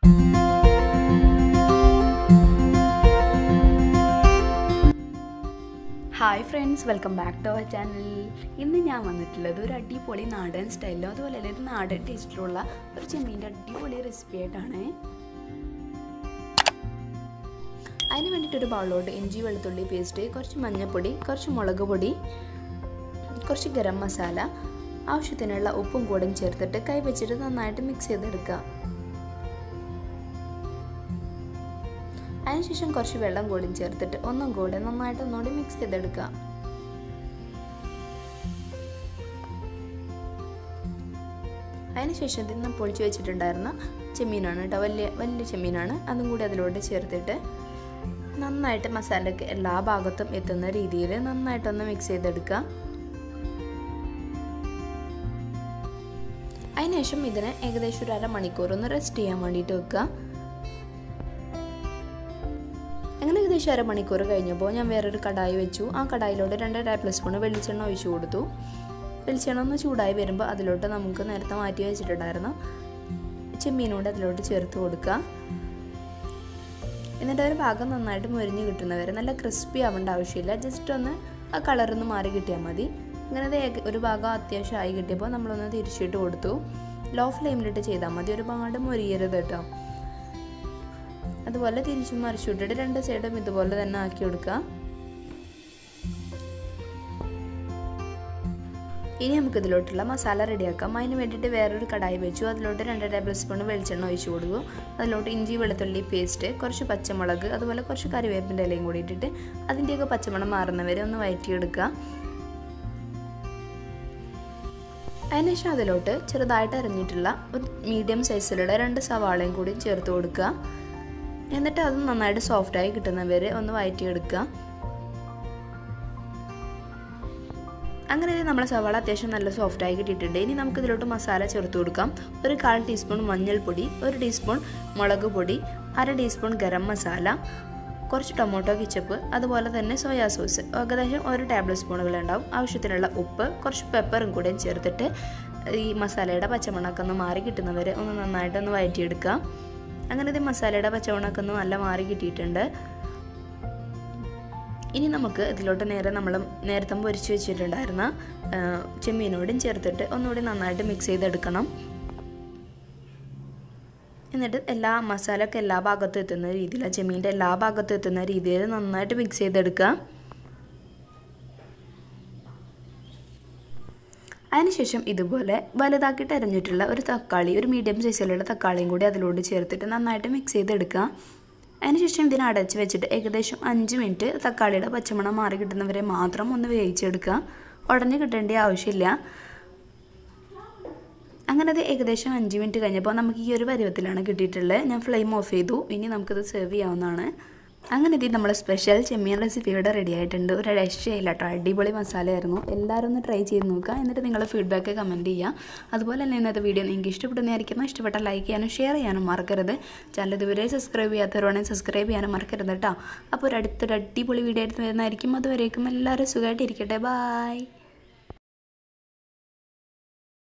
hi friends welcome back to our channel ഇന്ന് ഞാൻ വന്നിട്ടുള്ളത് ഒരു അടിപൊളി നാടൻ സ്റ്റൈലിലും അതുപോലെ തന്നെ ഒരു നാടൻ ടേസ്റ്റിലുള്ള ഒരു ചെമ്മീൻ്റെ അടിപൊളി റെസിപ്പി ആയിട്ടാണ് അതിന് വേണ്ടിയിട്ട് ഒരു ബൗളിലോട്ട് ഇഞ്ചി വെളുത്തുള്ളി പേസ്റ്റ് കുറച്ച് മഞ്ഞൾപ്പൊടി കുറച്ച് മുളക് പൊടി കുറച്ച് ഗരം മസാല ആവശ്യത്തിനുള്ള ഉപ്പും കൂടെയും ചേർത്തിട്ട് കൈ വെച്ചിട്ട് നന്നായിട്ട് മിക്സ് ചെയ്തെടുക്കുക അതിനുശേഷം കുറച്ച് വെള്ളം കൂടി ചേർത്തിട്ട് ഒന്നും കൂടെ നന്നായിട്ട് ഒന്നുകൂടി മിക്സ് ചെയ്തെടുക്കുക അതിനുശേഷം ഇതിന് പൊളിച്ച് വെച്ചിട്ടുണ്ടായിരുന്ന ചെമ്മീനാണ് കേട്ടോ വലിയ വലിയ ചെമ്മീനാണ് അതും കൂടി അതിലോട്ട് ചേർത്തിട്ട് നന്നായിട്ട് മസാലയ്ക്ക് എല്ലാ ഭാഗത്തും എത്തുന്ന രീതിയിൽ നന്നായിട്ടൊന്ന് മിക്സ് ചെയ്തെടുക്കുക അതിനുശേഷം ഇതിനെ ഏകദേശം ഒരു അരമണിക്കൂർ ഒന്ന് റെസ്റ്റ് ചെയ്യാൻ വേണ്ടിയിട്ട് വെക്കുക അങ്ങനെ ഏകദേശം അരമണിക്കൂർ കഴിഞ്ഞപ്പോൾ ഞാൻ വേറൊരു കടായി വെച്ചു ആ കടായിലോട്ട് രണ്ട് ടേബിൾ സ്പൂൺ വെളിച്ചെണ്ണ ഒഴിച്ചു കൊടുത്തു വെളിച്ചെണ്ണ ഒന്ന് ചൂടായി വരുമ്പോൾ അതിലോട്ട് നമുക്ക് നേരത്തെ മാറ്റി വെച്ചിട്ടുണ്ടായിരുന്നു ചെമ്മീനോട് അതിലോട്ട് ചേർത്ത് കൊടുക്കുക എന്നിട്ട് ഒരു ഭാഗം നന്നായിട്ട് മുരിഞ്ഞ് കിട്ടുന്നവരെ നല്ല ക്രിസ്പി ആവേണ്ട ആവശ്യമില്ല ജസ്റ്റ് ഒന്ന് ആ കളറൊന്ന് മാറി കിട്ടിയാൽ മതി അങ്ങനെ ഒരു ഭാഗം അത്യാവശ്യം ആയി കിട്ടിയപ്പോൾ നമ്മളൊന്ന് തിരിച്ചിട്ട് കൊടുത്തു ലോ ഫ്ലെയിമിലിട്ട് ചെയ്താൽ മതി ഒരുപാട് മുരിയരുത് കേട്ടോ അതുപോലെ തിരിച്ചും മറിച്ചിട്ടിട്ട് രണ്ട് സൈഡും ഇതുപോലെ തന്നെ ആക്കി കൊടുക്കുക ഇനി നമുക്ക് ഇതിലോട്ടുള്ള മസാല റെഡിയാക്കാം അതിന് വേണ്ടിയിട്ട് വേറൊരു കടായി വെച്ചു അതിലോട്ട് രണ്ട് ടേബിൾ സ്പൂൺ വെളിച്ചെണ്ണ ഒഴിച്ചു കൊടുക്കും അതിലോട്ട് ഇഞ്ചി വെളുത്തുള്ളി പേസ്റ്റ് കുറച്ച് പച്ചമുളക് അതുപോലെ കുറച്ച് കറിവേപ്പിൻ്റെ ഇലയും കൂടി ഇട്ടിട്ട് അതിൻ്റെയൊക്കെ പച്ചമണം മാറുന്നവരെ ഒന്ന് വയറ്റിയെടുക്കുക അതിനുശേഷം അതിലോട്ട് ചെറുതായിട്ട് അരിഞ്ഞിട്ടുള്ള ഒരു മീഡിയം സൈസിലുള്ള രണ്ട് സവാളയും കൂടി ചേർത്ത് കൊടുക്കുക എന്നിട്ട് അത് നന്നായിട്ട് സോഫ്റ്റായി കിട്ടുന്നവരെ ഒന്ന് വയറ്റിയെടുക്കുക അങ്ങനെ നമ്മുടെ സവാള അത്യാവശ്യം നല്ല സോഫ്റ്റായി കിട്ടിയിട്ടുണ്ട് ഇനി നമുക്ക് ഇതിലോട്ട് മസാല ചേർത്ത് കൊടുക്കാം ഒരു കാൽ ടീസ്പൂൺ മഞ്ഞൾപ്പൊടി ഒരു ടീസ്പൂൺ മുളക് പൊടി അര ടീസ്പൂൺ ഗരം മസാല കുറച്ച് ടൊമാറ്റോ കിച്ചപ്പ് അതുപോലെ തന്നെ സോയാ സോസ് ഏകദേശം ഒരു ടേബിൾ സ്പൂണുകൾ ഉണ്ടാവും ആവശ്യത്തിനുള്ള ഉപ്പ് കുറച്ച് പെപ്പറും കൂടെ ചേർത്തിട്ട് ഈ മസാലയുടെ പച്ചമണമൊക്കെ ഒന്ന് മാറി കിട്ടുന്നവരെ ഒന്ന് നന്നായിട്ടൊന്ന് വഴറ്റിയെടുക്കുക അങ്ങനെ ഇത് മസാലയുടെ പച്ചമണമൊക്കെ ഒന്ന് നല്ല മാറി കിട്ടിയിട്ടുണ്ട് ഇനി നമുക്ക് ഇതിലോട്ട് നേരെ നമ്മൾ നേരത്തെ പൊരിച്ച് വെച്ചിട്ടുണ്ടായിരുന്ന ചെമ്മീനോടും ചേർത്തിട്ട് ഒന്നുകൂടി നന്നായിട്ട് മിക്സ് ചെയ്തെടുക്കണം എന്നിട്ട് എല്ലാ മസാലയൊക്കെ എല്ലാ ഭാഗത്തും എത്തുന്ന രീതിയിൽ ചെമ്മീൻ്റെ എല്ലാ ഭാഗത്തും എത്തുന്ന രീതിയിൽ നന്നായിട്ട് മിക്സ് ചെയ്തെടുക്കുക അതിനുശേഷം ഇതുപോലെ വലുതാക്കിയിട്ട് അരിഞ്ഞിട്ടുള്ള ഒരു തക്കാളി ഒരു മീഡിയം സൈസിലുള്ള തക്കാളിയും കൂടി അതിലോട്ട് ചേർത്തിട്ട് നന്നായിട്ട് മിക്സ് ചെയ്തെടുക്കുക അതിനുശേഷം ഇതിനെ അടച്ച് വെച്ചിട്ട് ഏകദേശം അഞ്ച് മിനിറ്റ് തക്കാളിയുടെ പച്ചമണം മാറി കിട്ടുന്നവരെ മാത്രം ഒന്ന് വേവിച്ചെടുക്കുക ഉടനെ കിട്ടേണ്ട ആവശ്യമില്ല അങ്ങനെ അത് ഏകദേശം അഞ്ച് മിനിറ്റ് കഴിഞ്ഞപ്പോൾ നമുക്ക് ഈ ഒരു പരുവത്തിലാണ് കിട്ടിയിട്ടുള്ളത് ഞാൻ ഫ്ലെയിം ഓഫ് ചെയ്തു ഇനി നമുക്കത് സെർവ് ചെയ്യാവുന്നതാണ് അങ്ങനെ ഇത് നമ്മുടെ സ്പെഷ്യൽ ചെമ്മീൻ റെസിപ്പി ഇവിടെ റെഡി ആയിട്ടുണ്ട് ഒരു രക്ഷയില്ല കേട്ടോ അടിപൊളി മസാലയായിരുന്നു എല്ലാവരും ഒന്ന് ട്രൈ ചെയ്ത് നോക്കുക എന്നിട്ട് നിങ്ങളുടെ ഫീഡ്ബാക്ക് കമൻറ്റ് ചെയ്യുക അതുപോലെ തന്നെ ഇന്നത്തെ വീഡിയോ നിങ്ങൾക്ക് ഇഷ്ടപ്പെടുന്നതായിരിക്കും ഇഷ്ടപ്പെട്ട ലൈക്ക് ചെയ്യാനും ഷെയർ ചെയ്യാനും മറക്കരുത് ചാനൽ ഇതുവരെ സബ്സ്ക്രൈബ് ചെയ്യാത്തവരാണെങ്കിൽ സബ്സ്ക്രൈബ് ചെയ്യാനും മറക്കരുത് കേട്ടോ അപ്പോൾ ഒരു അടുത്തൊരു അടിപൊളി വീഡിയോ എടുത്ത് വരുന്നതായിരിക്കും അതുവരേക്കും എല്ലാവരും സുഖമായിട്ടിരിക്കട്ടെ ബായ്